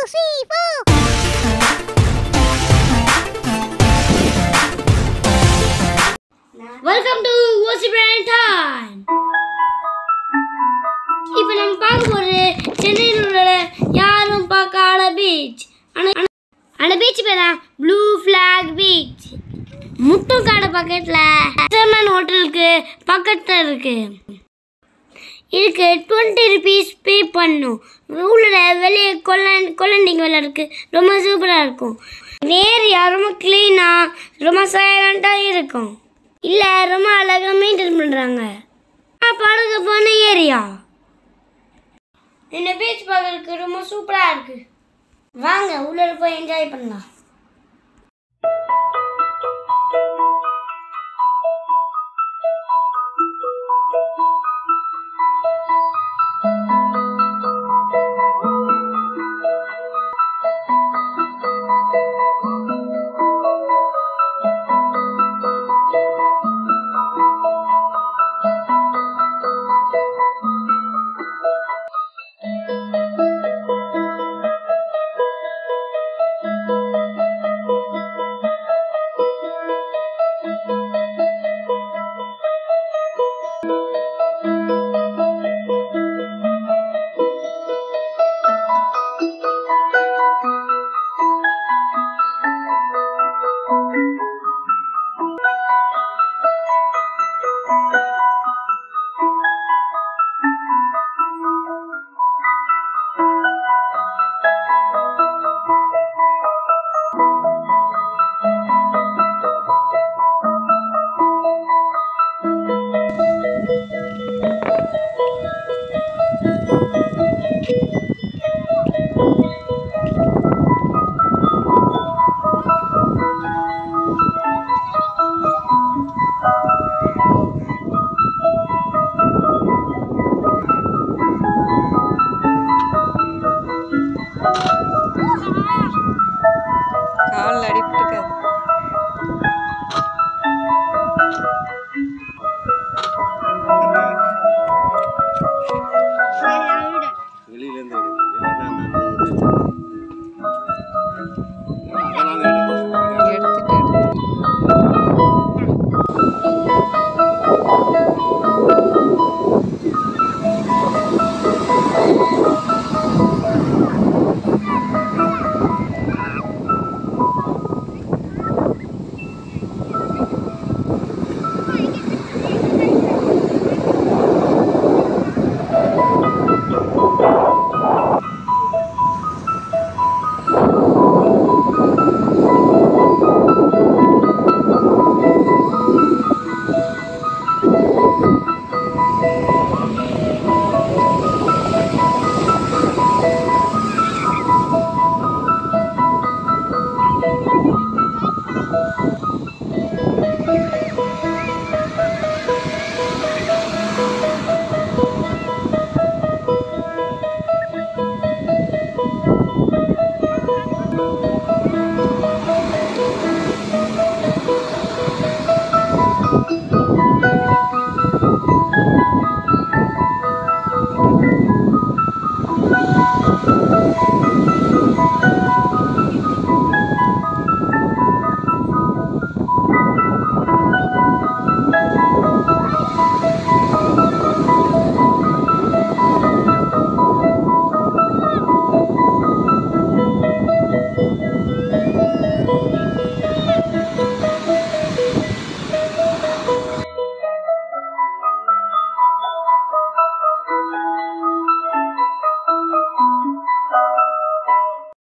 three, four. Welcome to ஓசி brand time இப்போ நம்ம பார்க்க போகிறது சென்னையில் உள்ள யாரும் பார்க்காத பீச் ஆனால் அந்த பீச் பேர் தான் ப்ளூ ஃப்ளாக் பீச் முட்டுக்காடு பக்கத்தில் ஜெர்மன் ஹோட்டலுக்கு பக்கத்தில் இருக்கு இதுக்கு டுவெண்ட்டி ருபீஸ் பே பண்ணும் உள்ள வெளியே கொல்லன் கொல்லண்டிங்க விளையாடுக்கு ரொம்ப சூப்பராக இருக்கும் ஏரியா ரொம்ப க்ளீனாக ரொம்ப சைலண்ட்டாக இருக்கும் இல்லை ரொம்ப அழகாக மெயின்டைன் பண்ணுறாங்க படகு போன ஏரியா இந்த பீச் பார்க்கறதுக்கு ரொம்ப சூப்பராக இருக்கு வாங்க உள்ள போய் என்ஜாய் பண்ணலாம்